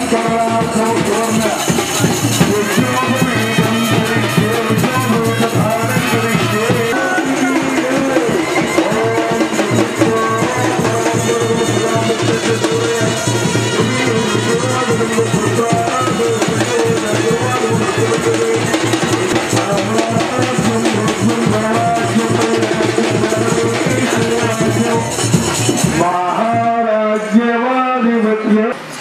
మహారాజ్యవాధిపత్య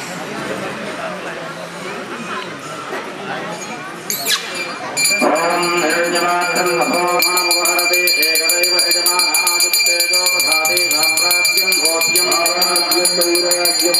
ఓం నిరంజనాథం నమో మామవహరతే ఏకదైవ యజమానాదిత్యేజో తథాది సామ్రాజ్యం భోజ్యం రాజ్యం వైరాగ్యం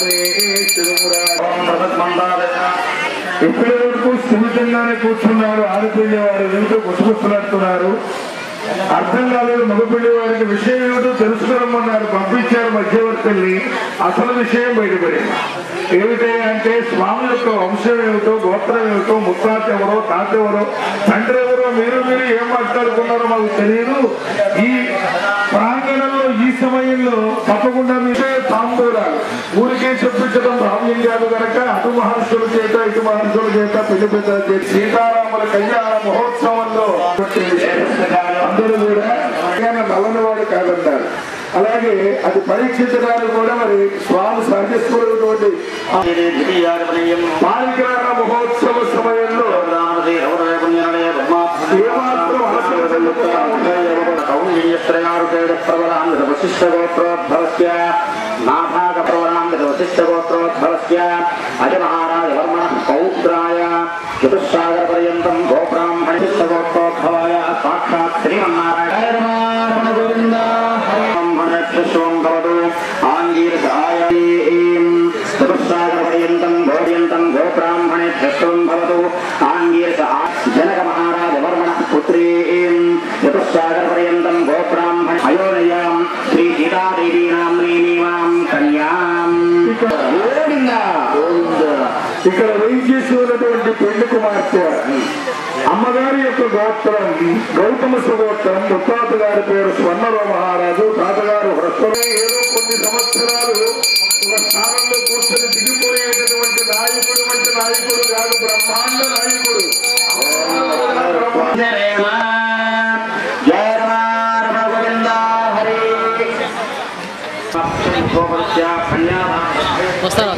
ఓం భగవద్మందాదయ ఇప్పటి వరకు స్థిమితంగానే కూర్చున్నారు ఆడపిల్లి వారు ఏమిటో గుసగుసలాడుతున్నారు అర్థం కాలేదు మగపిల్లి వారికి విషయం ఏమిటో తెలుసుకోరమ్మన్నారు పంపించారు మధ్యవర్తుల్ని అసలు విషయం బయటపడింది ఏమిటి అంటే స్వామి యొక్క వంశం ఏమిటో గోత్రం ఏమిటో ముత్తాత ఎవరో తాత ఎవరో తండ్రి ఎవరో మీరు మీరు ఏం మాట్లాడుకున్నారో మాకు తెలియదు ఈ ప్రాంగణంలో ఈ సమయంలో తప్పకుండా మీరే తాంబూలాలు ఊరికే చెప్పించడం భావ్యం కాదు కనుక అటు మహర్షుల చేత ఇటు మహర్షుల చేత పెళ్లి పెద్దల చేత సీతారాముల కళ్యాణ మహోత్సవంలో అందరూ కూడా కళ్యాణ నల్లనివాడు కాదన్నారు అలాగే అది పరీక్షించడానికి కూడా మరి స్వామి సహజస్వరుడు ద్వితీయాధిపనీయం పారిగ్రహణ మహోత్సవ సమయంలో రామదే రవరయ పుణ్యనలయ పద్మాత్మ ఏమాత్రం అలసట చెందకుండా కౌండిన్యశ్రయారుషేణ ప్రవరాంగ వశిష్ఠగోత్రోద్భవస్య నాభాగ ప్రవరాంగ వశిష్ఠగోత్రోద్భవస్య అజమహారాజ వర్మ పౌత్రాయ చతుస్సాగర పర్యంతం గోబ్రాహ్మణ గోత్రోద్భవాయ సాక్షాత్ శ్రీమన్నారాయణ గోవింద బ్రాహ్మణేభ్యశ్వం భవతు ఆంగీరసాయ చతుస్సాగర పర్యంతం గోర్యంతం గోబ్రాహ్మణేభ్యశ్వం భవతు ఆంగీరస జనక మహారాజ వర్మణ పుత్రీ చతుస్సాగర పర్యంతం గోబ్రాహ్మణ అయోనయాం శ్రీ సీతాదేవీ నామ్నీమాం కన్యాం ఇక్కడ వేయించేసి ఉన్నటువంటి పెళ్లి కుమార్తె అమ్మగారి యొక్క గోత్రం గౌతమ సుగోత్రం ముత్తాత గారి పేరు స్వర్ణవ మహారాజు తాతగారు హృష్ణమే ఏదో కొన్ని సంవత్సరాలు ఒక స్థానంలో కూర్చొని దిగిపోయేటటువంటి నాయకుడు వంటి నాయకుడు కాదు బ్రహ్మాండ నాయకుడు జయ రమ గోవింద హరి గోపస్య కన్యాదాన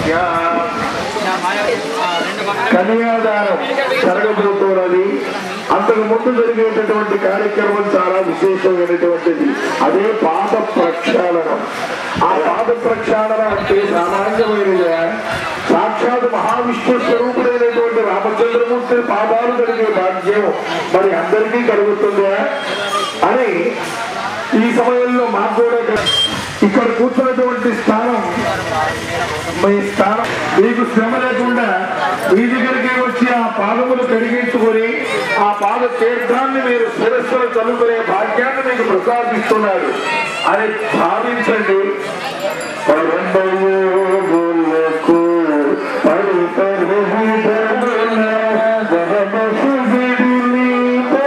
కన్యాదానం జరగబోతున్నది అంతకు ముందు జరిగేటటువంటి కార్యక్రమం చాలా విశేషమైనటువంటిది అదే పాద ప్రక్షాళనం ఆ పాద ప్రక్షాళన అంటే సామాన్యమైనది సాక్షాత్ మహావిష్ణు స్వరూపుడైనటువంటి రామచంద్రమూర్తి పాదాలు కలిగే భాగ్యం మరి అందరికీ కలుగుతుందా అని ఈ సమయంలో మాకు కూడా ఇక్కడ- ఇక్కడ కూర్చున్నటువంటి స్థానం మీ స్థానం మీకు శ్రమ లేకుండా మీ దగ్గరికి వచ్చి ఆ పాదములు కడిగించుకొని ఆ పాద తీర్థాన్ని మీరు శిరస్సులు చదువుకునే భాగ్యాన్ని మీకు ప్రసాదిస్తున్నాడు అని భావించండి పరమయోగులకు పరిపరిహితమున వరమసుగిడిలీపో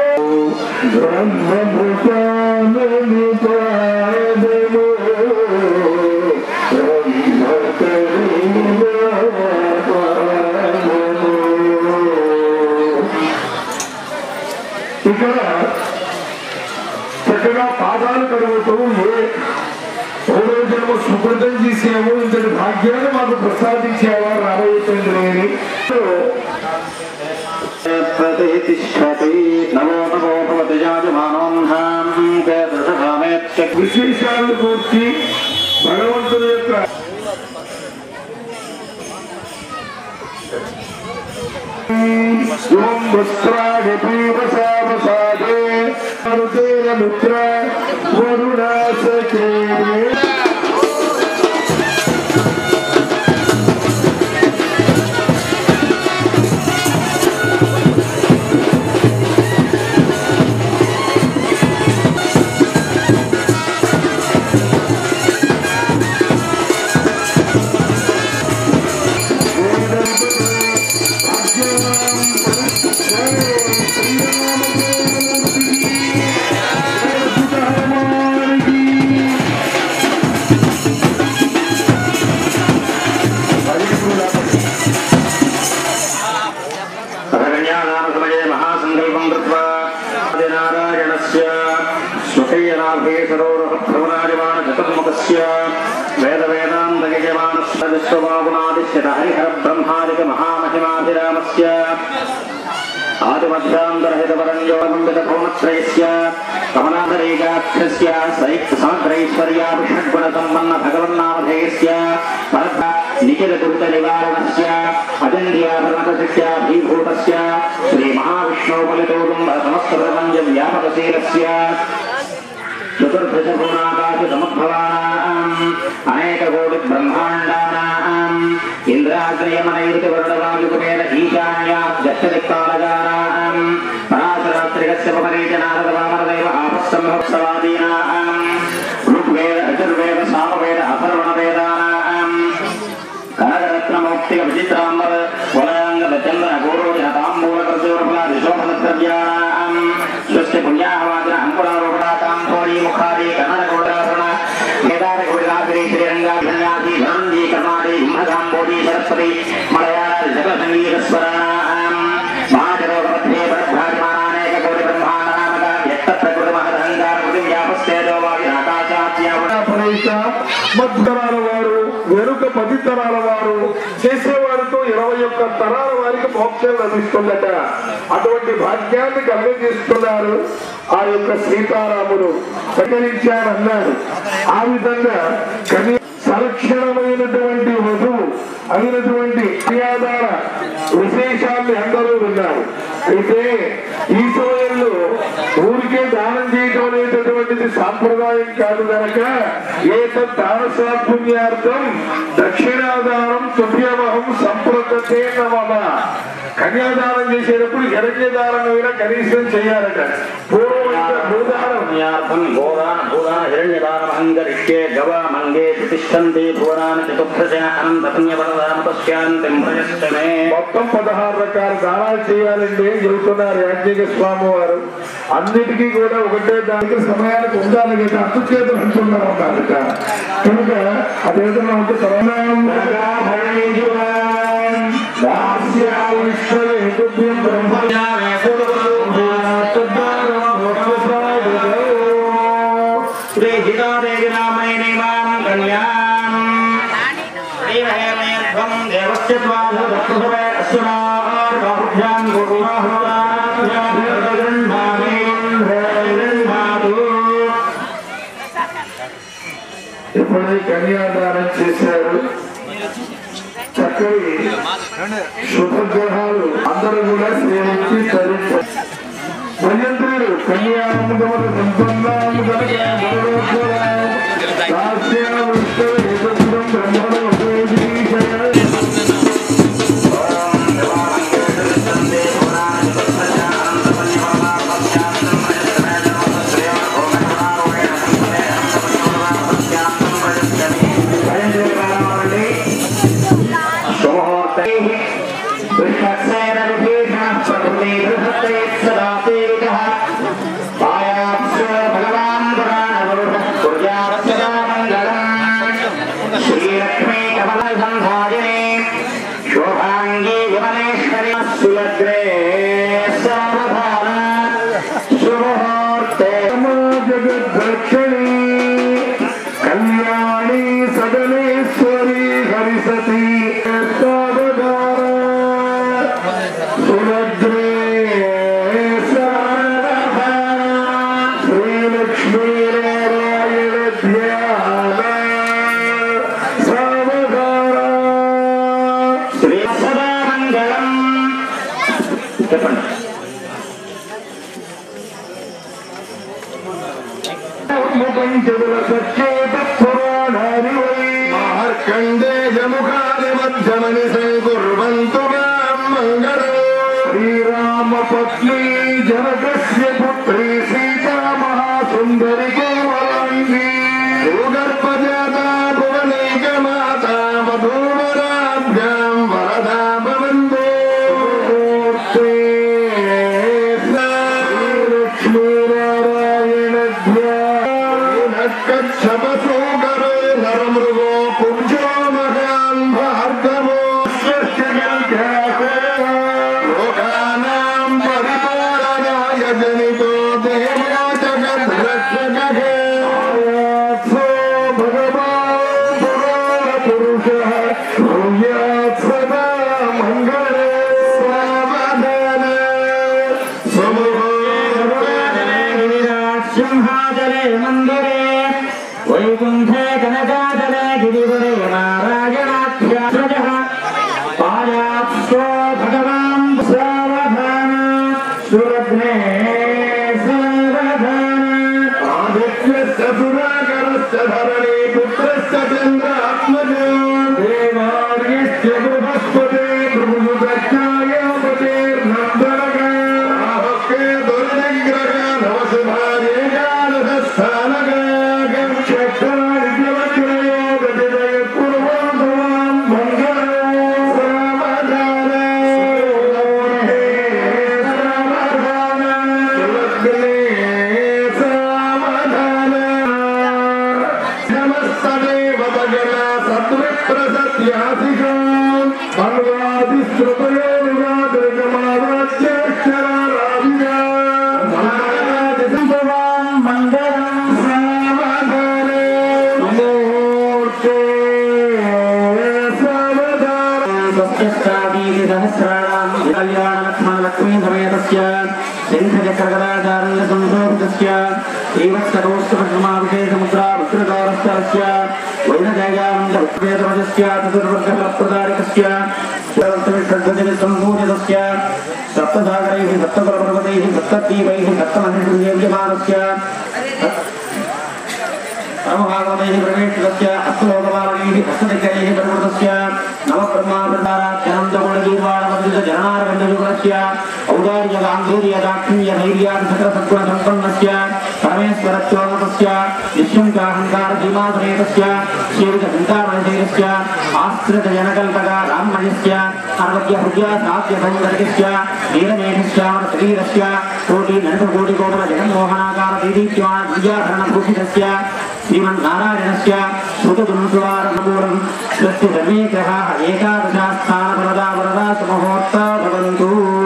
బ్రహ్మభుజానని పాదము ఇక్కడ చక్కగా పాదాలు కడుగుతూ ఏ పూర్వ జన్మ సుకృతం చేసాము ఇంతటి భాగ్యాన్ని మాకు ప్రసాదించేవా రాబోయే తండ్రి అని ప్రతిష్టతి నమో నమో భవతి యాజమానోన్హాం కేదృషభామేత్య విశేషాలను కూర్చి భగవంతుని యొక్క ఓం వస్త్రాణి పీవసామసాదే అనుతేన మిత్ర వరుణాసకే విశ్వవాగునాదిశ్యత హరిహర బ్రహ్మాదిక మహామహిమాభిరామస్య ఆదిమధ్యాంతరహితపరంజోగంబితభౌమత్రయస్య కమలాధరేకాక్షస్య సమగ్రైశ్వర్యాభిషడ్గుణసంపన్న భగవన్నామధేయస్య పరభ నిఖిలదురిత నివారణస్య అజంధ్యాభరణకశిష్య భీభూతస్య శ్రీ మహావిష్ణోపలితోగం సమస్త ప్రపంచ వ్యాపకశీలస్య చతుర్దశభూనాకాశసముద్భవానాం అనేకకోటి బ్రహ్మాండానాం ఇంద్రాగ్రయమనైరుతి వర్ణవాయుకుమేన ఈశాన్యాద్యష్టదిక్కాలగానాం పరాశరాత్రికస్య పమరేచ నారదవామరదేవ ఆపస్సంభవత్సవాదీనాం ఋగ్వేద యజుర్వేద సామవేద అథర్వణవేదానాం కనకరత్నమౌక్తిక విచిత్రాంబర వలయాంగద చంద్ర గౌరవజన తాంబూల కర్జూరఫలాది శోభనద్రవ్యానాం స్వస్తి పుణ్యాహవాచన అంకురారోపణాకాం థోరీ ముఖాది కన్నడ కోటాసన కేదార కోటినాథిరి శ్రీరంగాధన్యాది ధనంజీ కర్ణాడి సింహగాంబోధి సరస్వతి మలయాళ జగ సంగీత స్వరాం మహాజరోగమధ్యే పరభ్రాజమానానేక కోటి బ్రహ్మాండనామక వ్యక్త ప్రకృతి మహదహంకార కృతి వ్యాపస్తేజో వారి ఆకాశాత్యావణ పరేష మధ్యతరాల వారు వెనుక పది తరాల వారు చేసేవారితో ఇరవై ఒక్క తరాల వారికి మోక్షం లభిస్తుందట అటువంటి భాగ్యాన్ని కలుగజేస్తున్నారు ఆ యొక్క సీతారాముడు సంగరించారన్నారు ఆ విధంగా కని సలక్షణమైనటువంటి వధువు అయినటువంటి క్రియాధార విశేషాన్ని అందరూ విన్నారు అయితే ఈ సమయంలో ఊరికే దానం చేయటం అనేటటువంటిది సాంప్రదాయం కాదు గనక ఏతత్ దానసాపుణ్యార్థం దక్షిణాదానం తుభ్యమహం సంప్రదతే నమమ కన్యాదానం చేసేటప్పుడు హిరణ్యదానం అయినా కనీసం చేయాలట పూర్వం అయితే భూదానం పుణ్యార్థం గోదాన భూదాన హిరణ్యదానమహంకరిష్యే గవామంగే తిష్టంతి భువనాన చతుర్దశ అనంత పుణ్యపరదామతస్యాంతిం ప్రయశ్చమే మొత్తం పదహారు రకాల దానాలు చేయాలండి అని చెబుతున్నారు యాజ్ఞిక స్వామి వారు అన్నిటికీ కూడా ఒకటే దానికి సమయానికి ఉండాలి కదా అతుచేతులు అంటున్నారు అన్నమాట కనుక అదేదైనా ఉంటే శ్రీహితాదేవి నామైనే మాం కన్యాం శ్రీమహేమేర్ధ్వం దేవస్య ద్వాద దక్షుభవే అశ్వనార్భ్యాం గురువాహ్వాభ్యాం గృహ్ణామేంద్రేంద్రాదు ఎప్పుడై కన్యాదానం చేశారు చక్కటి శుభగ్రహాలు అందరూ కూడా సేవించి తరించారు భయంత్రుడు కన్యాముదములు సంపన్నాము కనుక బ్రహ్మణం ఉపయోగించారు శ్రీలక్ష్మీ కమల సంధాయనే శోభాంగీ యమనేశ్వరి సులగ్రే సావధాన శుభముహూర్తే జగద్రక్షణి కళ్యాణి సదనేశ్వరి హరిసతి సావధాన సుభద్రే సావధాన శ్రీలక్ష్మీనారాయణ ధ్యాన సావధాన శ్రీ సదామంగళం చెప్పండి పంచదుల సచ్చేత పురాణాని వై మార్కండేయముఖాది మధ్యమని సంకుర్వంతు మాం మంగళం శ్రీరామ పత్ని జనకస్య పుత్రి సీతా మహాసుందరి కేవలాంగి భూగర్భజాత భువనైక మాత వధూవరాభ్యాం వరదా భవంతో మూర్తే లక్ష్మీనారాయణ ధ్యానకచ్చపసోకరే నరమృగో పుంజో మహాన్ భార్గవో స్వస్య లోకానాం పరిపాలనాయ ध्वजः पायात्सो भगवान् सावधान सुरग्ने सावधान आदित्यस्य सुराकरस्य धरणी पुत्रस्य चन्द्रात्मज देवार्यस्य बृहस्पते भृगुदक्षायोपतेर्नन्दनके दुर्निग्रह नवशुभार्येकादशस्थानक चक्रादित्यवक्रयो गतिदय कुर्वन्तवान् मङ्गलो सावधान सावधान सुलग्ने सावधान नमस्तदेव भगना सद्विप्रसत्यासिका सर्वादिश्रुतयोगादृगमावाच्यक्षराराधिका महाराजसम्भवान् मङ्गलम् सावधाने मूर्ते सावधान स्वस्यस्तादीति सहस्राणाम् कल्याणलक्ष्मणलक्ष्मी समेतस्य सिंहचक्रगदाचारङ्गसंशोभितस्य श्रीवत्सरोष्टभगमाभिषेकमुद्रा वक्रकारस्थलस्य वैनजयानन्दवेदवजस्य चतुर्वर्गफलप्रदारिकस्य षड्भजनिसम्भूजितस्य सप्तसागरैः सप्तकुलपर्वतैः सप्तद्वीपैः सप्तमहिषुर्यमानस्य परमभागवतैः प्रवेशितस्य अस्तलोकपालकैः अष्टदिग्गैः परिवृतस्य नवब्रह्मावृतारात्यनन्दगुणगीर्वाणवद्युतजननारविन्दयुगलस्य औदार्यगाम्भीर्यदाक्षिण्यधैर्यादिसकलसद्गुणसम्पन्नस्य परमेश्वरत्वोन्नतस्य निःशुङ्काहङ्कारसीमासमेतस्य श्रीविधचिन्तामणिशैलस्य आश्रितजनकल्पक राममयस्य अर्वज्यहृद्यासाध्यसौन्दर्यस्य नीलमेघश्यामशरीरस्य कोटि नन्दकोटिकोमल जगन्मोहनाकार दीदीप्यमान विद्याभरणभूषितस्य श्रीमन्नारायणस्य श्रुतदुन्सुवारमूलम् स्वस्य सर्वे ग्रहाः एकादशास्थानवरदा वरदा सुमुहूर्ता भवन्तु